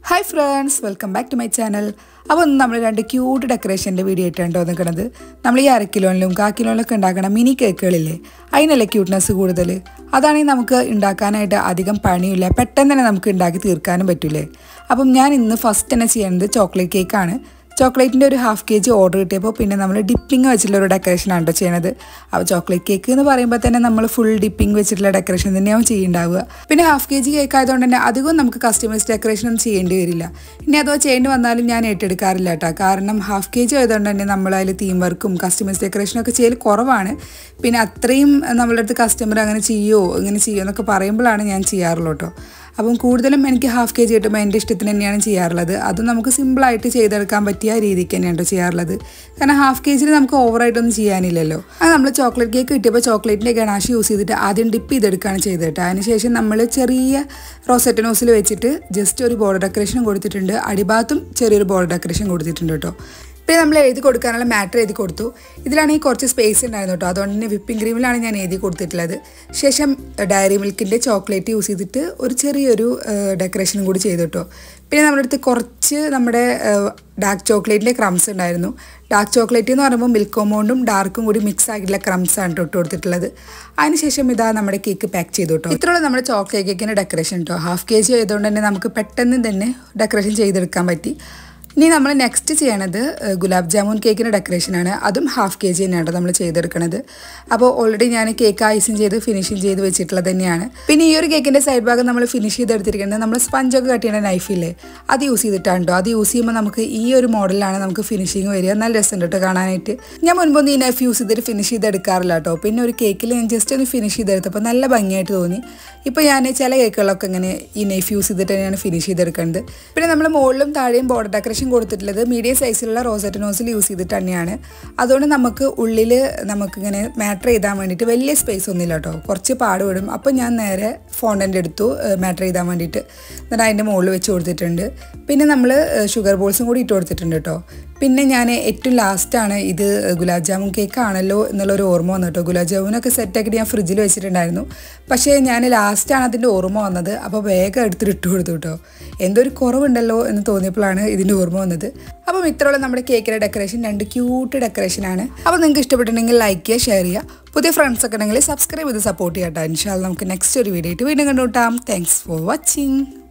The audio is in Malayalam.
hi friends welcome back to my channel അപ്പോൾ ഇന്ന് നമ്മൾ രണ്ട് ക്യൂട്ട് ഡെക്കറേഷൻ്റെ വീഡിയോ ആയിട്ടാണ് വന്നിരിക്കുന്നത് നമ്മൾ ഈ അര കിലോയിലും കാ കിലോയിലൊക്കെ ഉണ്ടാക്കണ മിനി കേക്കുകളില്ലേ അതിനല്ലേ ക്യൂട്ട്നെസ് കൂടുതൽ അതാണെങ്കിൽ നമുക്ക് ഉണ്ടാക്കാനായിട്ട് അധികം പണിയില്ല പെട്ടെന്ന് തന്നെ നമുക്ക് ഉണ്ടാക്കി തീർക്കാനും പറ്റൂലേ അപ്പം ഞാൻ ഇന്ന് ഫസ്റ്റ് തന്നെ ചെയ്യുന്നത് ചോക്ലേറ്റ് കേക്കാണ് ചോക്ലേറ്റിൻ്റെ ഒരു ഹാഫ് കെ ജി ഓർഡർ കിട്ടിയപ്പോൾ പിന്നെ നമ്മൾ ഡിപ്പിംഗ് വെച്ചിട്ടുള്ള ഒരു ഡെക്കറേഷനാണ് കേട്ടോ ചെയ്യണത് അപ്പോൾ ചോക്ലേറ്റ് കേക്ക് എന്ന് പറയുമ്പോൾ തന്നെ നമ്മൾ ഫുൾ ഡിപ്പിംഗ് വെച്ചിട്ടുള്ള ഡെക്കറേഷൻ തന്നെയാവും ചെയ്യുന്നുണ്ടാവുക പിന്നെ ഹാഫ് കെ ജി കേക്ക് ആയതുകൊണ്ട് തന്നെ അധികം നമുക്ക് കസ്റ്റമൈസ് ഡെക്കറേഷൻ ഒന്നും ചെയ്യേണ്ടി വരില്ല ഇനി അഥവാ ചെയ്യേണ്ടി വന്നാലും ഞാൻ ഏറ്റെടുക്കാറില്ല കേട്ടോ കാരണം ഹാഫ് കെ ജി ആയതുകൊണ്ട് തന്നെ നമ്മൾ അതിൽ തീം വർക്കും കസ്റ്റമൈസ് ഡെക്കറേഷനും ഒക്കെ ചെയ്യൽ കുറവാണ് പിന്നെ അത്രയും നമ്മളുടെ അടുത്ത് കസ്റ്റമർ അങ്ങനെ ചെയ്യുമോ ഇങ്ങനെ ചെയ്യുമോ എന്നൊക്കെ പറയുമ്പോഴാണ് ഞാൻ ചെയ്യാറുള്ളൂ കേട്ടോ അപ്പം കൂടുതലും എനിക്ക് ഹാഫ് കെ ജി കിട്ടുമ്പോൾ എൻ്റെ ഇഷ്ടത്തിന് തന്നെയാണ് ചെയ്യാറുള്ളത് അതും നമുക്ക് സിമ്പിളായിട്ട് ചെയ്തെടുക്കാൻ പറ്റിയ രീതിക്ക് തന്നെയാണ് കേട്ടോ ചെയ്യാറുള്ളത് കാരണം ഹാഫ് കെ ജിയിൽ നമുക്ക് ഓവറായിട്ടൊന്നും ചെയ്യാനില്ലല്ലോ അത് നമ്മൾ ചോക്ലേറ്റ് കേക്ക് കിട്ടിയപ്പോൾ ചോക്ലേറ്റിൻ്റെ ഗണാഷ് യൂസ് ചെയ്തിട്ട് ആദ്യം ഡിപ്പ് ചെയ്തെടുക്കുകയാണ് ചെയ്തത് കേട്ടോ അതിനുശേഷം നമ്മൾ ചെറിയ റോസറ്റ് നോസിൽ വെച്ചിട്ട് ജസ്റ്റ് ഒരു ബോർഡർ ഡെക്കറേഷൻ കൊടുത്തിട്ടുണ്ട് അടിഭാഗത്തും ചെറിയൊരു ബോർഡർ ഡെക്കറേഷൻ കൊടുത്തിട്ടുണ്ട് കേട്ടോ പിന്നെ നമ്മൾ എഴുതി കൊടുക്കാനുള്ള മാറ്റർ എഴുതി കൊടുത്തു ഇതിലാണെങ്കിൽ കുറച്ച് സ്പേസ് ഉണ്ടായിരുന്നു കേട്ടോ അതുകൊണ്ട് തന്നെ വിപ്പിംഗ് ക്രീമിലാണ് ഞാൻ എഴുതി കൊടുത്തിട്ടുള്ളത് ശേഷം ഡയറി മിൽക്കിൻ്റെ ചോക്ലേറ്റ് യൂസ് ചെയ്തിട്ട് ഒരു ചെറിയൊരു ഡെക്കറേഷനും കൂടി ചെയ്തു കേട്ടോ പിന്നെ നമ്മുടെ അടുത്ത് കുറച്ച് നമ്മുടെ ഡാർക്ക് ചോക്ലേറ്റിൻ്റെ ക്രംസ് ഉണ്ടായിരുന്നു ഡാർക്ക് ചോക്ലേറ്റ് എന്ന് പറയുമ്പോൾ മിൽക്ക് കോമ്പൗണ്ടും ഡാർക്കും കൂടി മിക്സ് ആയിട്ടുള്ള ക്രംസ് ആണ് ഇട്ട് കൊടുത്തിട്ടുള്ളത് അതിനുശേഷം ഇതാ നമ്മുടെ കേക്ക് പാക്ക് ചെയ്തു കേട്ടോ ഇത്രയുള്ള നമ്മുടെ ചോക്ലേറ്റ് കേക്കിൻ്റെ ഡെക്കറേഷൻ കേട്ടോ ഹാഫ് കെ ജി ആയതുകൊണ്ട് തന്നെ നമുക്ക് പെട്ടെന്ന് തന്നെ ഡെക്കറേഷൻ ചെയ്തെടുക്കാൻ പറ്റി ഇനി നമ്മൾ നെക്സ്റ്റ് ചെയ്യണത് ഗുലാബ് ജാമുൻ കേക്കിൻ്റെ ഡെക്കറേഷനാണ് അതും ഹാഫ് കെ ജി തന്നെയാണ് നമ്മൾ ചെയ്തെടുക്കുന്നത് അപ്പോൾ ഓൾറെഡി ഞാൻ കേക്ക് ഐസിങ് ചെയ്ത് ഫിനിഷിങ് ചെയ്ത് വെച്ചിട്ടുള്ളത് തന്നെയാണ് പിന്നെ ഈ ഒരു കേക്കിൻ്റെ സൈഡ് ഭാഗം നമ്മൾ ഫിനിഷ് ചെയ്തെടുത്തിരിക്കുന്നത് നമ്മൾ സ്പഞ്ചൊക്കെ കട്ട് ചെയ്യുന്ന നൈഫില്ലേ അത് യൂസ് ചെയ്തിട്ടാണ് കേട്ടോ അത് യൂസ് ചെയ്യുമ്പോൾ നമുക്ക് ഈ ഒരു മോഡലാണ് നമുക്ക് ഫിനിഷിങ് വരിക നല്ല രസമുണ്ട് കേട്ടോ കാണാനായിട്ട് ഞാൻ മുൻപൊന്നും ഈ നൈഫ് യൂസ് ചെയ്തിട്ട് ഫിനിഷ് ചെയ്തെടുക്കാറില്ല കേട്ടോ പിന്നെ ഒരു കേക്കിൽ ഞാൻ ജസ്റ്റ് ഒന്ന് ഫിനിഷ് ചെയ്തെടുത്തപ്പോൾ നല്ല ഭംഗിയായിട്ട് തോന്നി ഇപ്പോൾ ഞാൻ ചില കേക്കുകളൊക്കെ ഇങ്ങനെ ഈ നൈഫ് യൂസ് ചെയ്തിട്ട് തന്നെയാണ് ഫിനിഷ് ചെയ്തെടുക്കുന്നത് പിന്നെ നമ്മൾ മുകളിലും താഴെയും ബോർഡർ ഡെക്കറേഷൻ കൊടുത്തിട്ടുള്ളത് മീഡിയം സൈസിലുള്ള റോസറ്റ് നോസിൽ യൂസ് ചെയ്തിട്ട് തന്നെയാണ് അതുകൊണ്ട് നമുക്ക് ഉള്ളിൽ നമുക്കിങ്ങനെ മാറ്റർ ചെയ്താൻ വേണ്ടിയിട്ട് വലിയ സ്പേസ് ഒന്നുമില്ല കേട്ടോ കുറച്ച് പാട് വിടും അപ്പോൾ ഞാൻ നേരെ ഫോണ്ടൻ്റ് എടുത്തു മാറ്റർ ചെയ്താൻ വേണ്ടിയിട്ട് എന്നിട്ട് അതിൻ്റെ മുകളിൽ വെച്ച് കൊടുത്തിട്ടുണ്ട് പിന്നെ നമ്മൾ ഷുഗർ ബോൾസും കൂടി ഇട്ട് കൊടുത്തിട്ടുണ്ട് കേട്ടോ പിന്നെ ഞാൻ ഏറ്റവും ലാസ്റ്റാണ് ഇത് ഗുലാബ് ജാമുൻ കേക്ക് ആണല്ലോ എന്നുള്ളൊരു ഓർമ്മ വന്നു കേട്ടോ ഗുലാബ് ജാമുനൊക്കെ സെറ്റാക്കിയിട്ട് ഞാൻ ഫ്രിഡ്ജിൽ വെച്ചിട്ടുണ്ടായിരുന്നു പക്ഷേ ഞാൻ ലാസ്റ്റാണ് അതിൻ്റെ ഓർമ്മ വന്നത് അപ്പോൾ വേഗം എടുത്തിട്ട് ഇട്ട് കൊടുത്തു കേട്ടോ എന്തോ ഒരു കുറവുണ്ടല്ലോ എന്ന് തോന്നിയപ്പോഴാണ് ഇതിൻ്റെ ഓർമ്മ വന്നത് അപ്പം ഇത്രയുള്ള നമ്മുടെ കേക്കിൻ്റെ ഡെക്കറേഷൻ രണ്ട് ക്യൂട്ട് ഡെക്കറേഷനാണ് അപ്പോൾ നിങ്ങൾക്ക് ഇഷ്ടപ്പെട്ടിട്ടുണ്ടെങ്കിൽ ലൈക്ക് ചെയ്യുക ഷെയർ ചെയ്യുക പുതിയ ഫ്രണ്ട്സ് ഒക്കെ ഉണ്ടെങ്കിൽ സബ്സ്ക്രൈബ് ചെയ്ത് സപ്പോർട്ട് ചെയ്യാം കേട്ടോ ഇൻഷാല് നമുക്ക് നെക്സ്റ്റ് ഒരു വീഡിയോ ആയിട്ട് വീണ്ടും കണ്ടുകൂട്ടാം താങ്ക്സ് ഫോർ വാച്ചിങ്